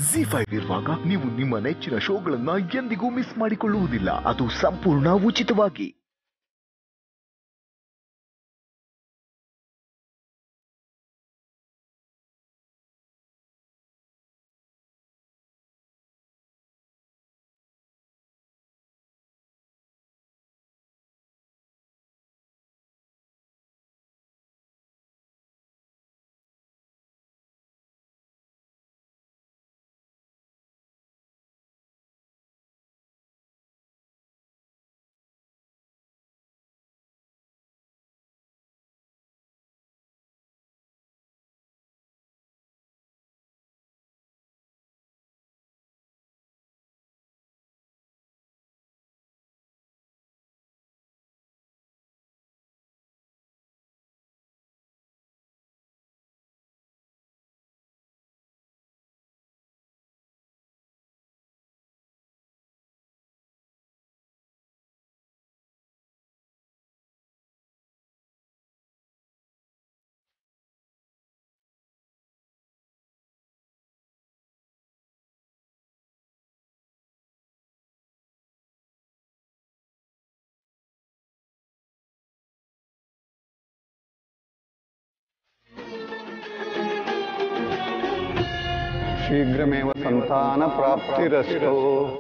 G five ಇರುವಾಗ ನೀವು ನಿಮ್ಮ ನೆಚ್ಚಿನ ಶೋಗಳನ್ನ ಎಂದಿಗೂ ಮಿಸ್ ಮಾಡಿಕೊಳ್ಳುವುದಿಲ್ಲ ಅದು ಸಂಪೂರ್ಣ ಉಚಿತವಾಗಿ ಶೀಘ್ರಮೇವ ಸಂತಾನ ಪ್ರಾಪ್ತಿರಸ್ತು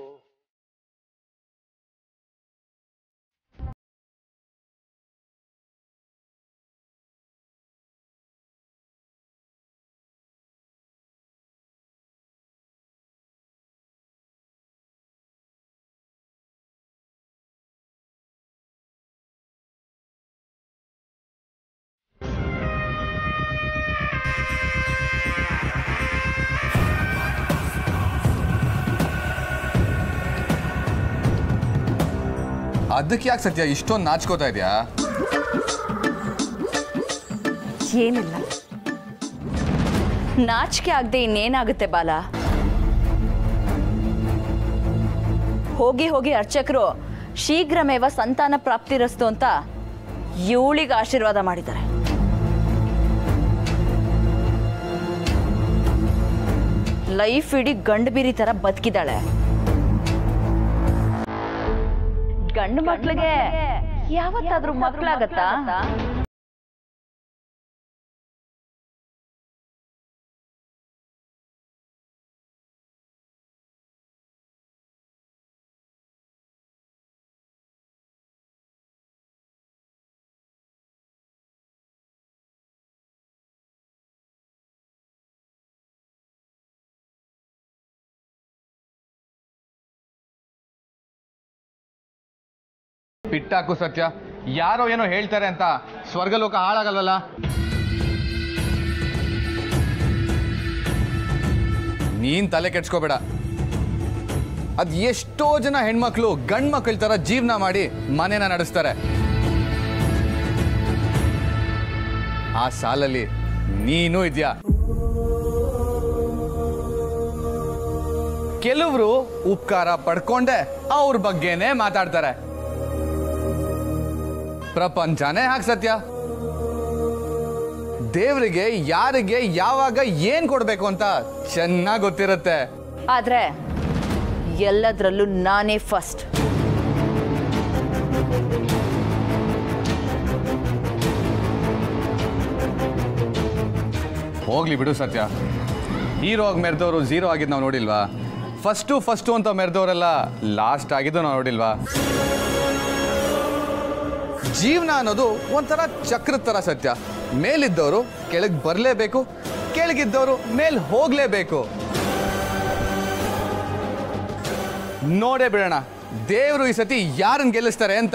ಅದಕ್ಕೆ ಯಾಕೆ ಸತ್ಯ ಇಷ್ಟೊಂದು ನಾಚ್ಕೋತಾ ಇದೆಯಾ ಏನಿಲ್ಲ ನಾಚಿಕೆ ಆಗದೆ ಇನ್ನೇನಾಗುತ್ತೆ ಬಾಲ ಹೋಗಿ ಹೋಗಿ ಅರ್ಚಕರು ಶೀಘ್ರಮೇವ ಸಂತಾನ ಪ್ರಾಪ್ತಿರಸ್ತು ಅಂತ ಇವಳಿಗೆ ಆಶೀರ್ವಾದ ಮಾಡಿದ್ದಾರೆ ಲೈಫ್ ಇಡೀ ಗಂಡು ಬೀರಿ ತರ ಬದುಕಿದಾಳೆ ಗಂಡು ಮಕ್ಳಿಗೆ ಯಾವತ್ತಾದ್ರೂ ಮಕ್ಳಾಗತ್ತಾ ಪಿಟ್ಟಾಕು ಸತ್ಯ ಯಾರೋ ಏನೋ ಹೇಳ್ತಾರೆ ಅಂತ ಸ್ವರ್ಗಲೋಕ ಹಾಳಾಗಲ್ವಲ್ಲ ನೀನ್ ತಲೆ ಕೆಡ್ಸ್ಕೋಬೇಡ ಅದ್ ಎಷ್ಟೋ ಜನ ಹೆಣ್ಮಕ್ಳು ಗಂಡ್ ಮಕ್ಳ ತರ ಜೀವನ ಮಾಡಿ ಮನೇನ ನಡೆಸ್ತಾರೆ ಆ ಸಾಲಲ್ಲಿ ನೀನು ಇದ್ಯಾ ಕೆಲವರು ಉಪಕಾರ ಪಡ್ಕೊಂಡೆ ಅವ್ರ ಬಗ್ಗೆನೇ ಮಾತಾಡ್ತಾರೆ ಪ್ರಪಂಚನೇ ಹಾಗೆ ಸತ್ಯ ದೇವರಿಗೆ ಯಾರಿಗೆ ಯಾವಾಗ ಏನ್ ಕೊಡ್ಬೇಕು ಅಂತ ಚೆನ್ನಾಗಿ ಗೊತ್ತಿರುತ್ತೆ ಆದ್ರೆ ಎಲ್ಲದರಲ್ಲೂ ನಾನೇ ಫಸ್ಟ್ ಹೋಗ್ಲಿ ಬಿಡು ಸತ್ಯ ಹೀರೋ ಆಗಿ ಮೆರೆದವರು ಝೀರೋ ಆಗಿದ್ದು ನಾವು ನೋಡಿಲ್ವಾ ಫಸ್ಟು ಫಸ್ಟು ಅಂತ ಮೆರೆದವರೆಲ್ಲ ಲಾಸ್ಟ್ ಆಗಿದ್ದು ನಾವು ನೋಡಿಲ್ವಾ ಜೀವನ ಅನ್ನೋದು ಒಂಥರ ಚಕ್ರದ ಥರ ಸತ್ಯ ಮೇಲಿದ್ದವರು ಕೆಳಗೆ ಬರಲೇಬೇಕು ಕೆಳಗಿದ್ದವರು ಮೇಲ್ ಹೋಗ್ಲೇಬೇಕು ನೋಡೇ ಬಿಡೋಣ ದೇವರು ಈ ಸತಿ ಯಾರನ್ನ ಗೆಲ್ಲಿಸ್ತಾರೆ ಅಂತ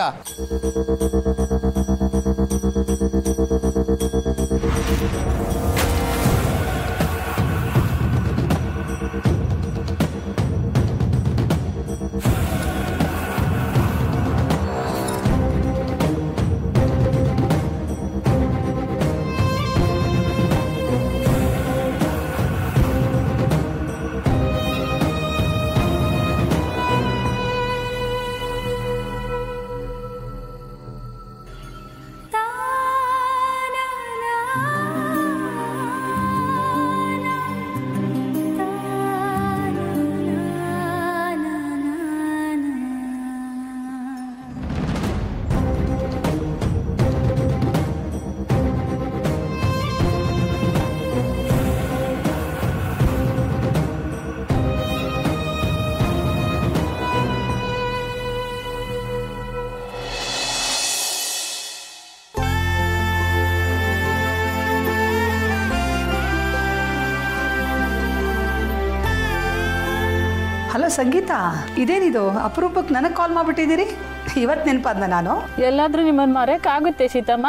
ಹಲೋ ಸಂಗೀತ ಇದೇನಿದು ಅಪರೂಪಕ್ಕೆ ನನಗೆ ಕಾಲ್ ಮಾಡಿಬಿಟ್ಟಿದ್ದೀರಿ ಇವತ್ತು ನೆನಪಾದ್ನ ನಾನು ಎಲ್ಲಾದ್ರೂ ನಿಮ್ಮನ್ನು ಮರೆಯಕ್ಕಾಗುತ್ತೆ ಸೀತಮ್ಮ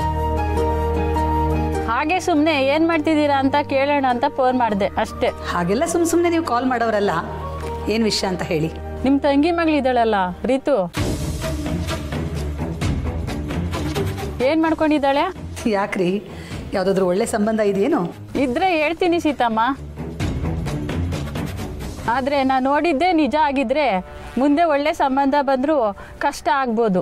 ಹಾಗೆ ಸುಮ್ಮನೆ ಏನು ಮಾಡ್ತಿದ್ದೀರಾ ಅಂತ ಕೇಳೋಣ ಅಂತ ಫೋನ್ ಮಾಡಿದೆ ಅಷ್ಟೇ ಹಾಗೆಲ್ಲ ಸುಮ್ಮ ಸುಮ್ಮನೆ ನೀವು ಕಾಲ್ ಮಾಡೋರಲ್ಲ ಏನು ವಿಷಯ ಅಂತ ಹೇಳಿ ನಿಮ್ಮ ತಂಗಿ ಮಗಳಿದ್ದಾಳಲ್ಲ ರೀತು ಏನು ಮಾಡ್ಕೊಂಡಿದ್ದಾಳೆ ಯಾಕ್ರಿ ಯಾವುದಾದ್ರೂ ಒಳ್ಳೆ ಸಂಬಂಧ ಇದೆಯೇನು ಇದ್ರೆ ಹೇಳ್ತೀನಿ ಸೀತಮ್ಮ ಆದರೆ ನಾನು ನೋಡಿದ್ದೇ ನಿಜ ಆಗಿದ್ರೆ ಮುಂದೆ ಒಳ್ಳೆ ಸಂಬಂಧ ಬಂದರೂ ಕಷ್ಟ ಆಗ್ಬೋದು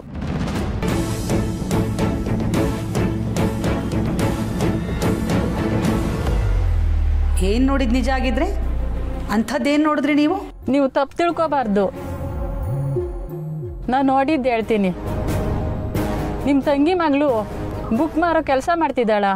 ಏನು ನೋಡಿದ್ ನಿಜ ಆಗಿದ್ರೆ ಅಂಥದ್ದೇನು ನೋಡಿದ್ರಿ ನೀವು ನೀವು ತಪ್ಪು ತಿಳ್ಕೊಬಾರ್ದು ನಾನು ನೋಡಿದ್ದು ಹೇಳ್ತೀನಿ ನಿಮ್ಮ ತಂಗಿ ಮಗಳು ಬುಕ್ ಮಾರೋ ಕೆಲಸ ಮಾಡ್ತಿದ್ದಾಳ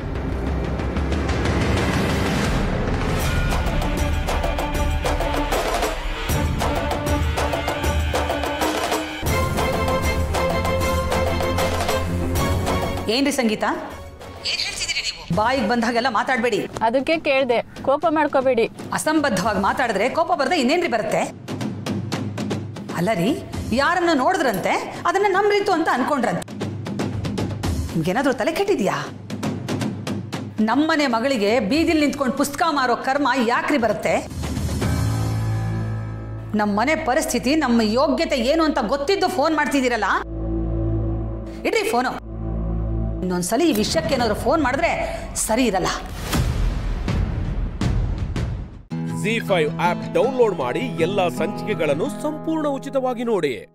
ಏನ್ರಿ ಸಂಗೀತ ಬಾಯಿಗೆ ಬಂದಾಗೆಲ್ಲ ಮಾತಾಡಬೇಡಿ ಅದಕ್ಕೆ ಕೇಳಿದೆ ಕೋಪ ಮಾಡ್ಕೋಬೇಡಿ ಅಸಂಬದ್ಧವಾಗಿ ಮಾತಾಡಿದ್ರೆ ಕೋಪ ಬರದೆ ಇನ್ನೇನ್ರಿ ಬರುತ್ತೆ ಅಲ್ಲ ರೀ ಯಾರನ್ನ ನೋಡಿದ್ರಂತೆ ಅದನ್ನ ನಂಬ್ರಿತು ಅಂತ ಅನ್ಕೊಂಡ್ರಂತೆ ನಿಮ್ಗೇನಾದ್ರೂ ತಲೆ ಕೆಟ್ಟಿದ್ಯಾ ನಮ್ಮನೆ ಮಗಳಿಗೆ ಬೀದಿಲ್ ನಿಂತ್ಕೊಂಡು ಪುಸ್ತಕ ಮಾರೋ ಕರ್ಮ ಯಾಕ್ರಿ ಬರುತ್ತೆ ನಮ್ಮ ಮನೆ ಪರಿಸ್ಥಿತಿ ನಮ್ಮ ಯೋಗ್ಯತೆ ಏನು ಅಂತ ಗೊತ್ತಿದ್ದು ಫೋನ್ ಮಾಡ್ತಿದ್ದೀರಲ್ಲ ಇಡ್ರಿ ಫೋನು ಇನ್ನೊಂದ್ಸಲಿ ಈ ವಿಷಯಕ್ಕೆ ಏನಾದ್ರು ಫೋನ್ ಮಾಡಿದ್ರೆ ಸರಿ ಇರಲ್ಲ ಜಿ ಫೈವ್ ಆಪ್ ಡೌನ್ಲೋಡ್ ಮಾಡಿ ಎಲ್ಲಾ ಸಂಚಿಕೆಗಳನ್ನು ಸಂಪೂರ್ಣ ಉಚಿತವಾಗಿ ನೋಡಿ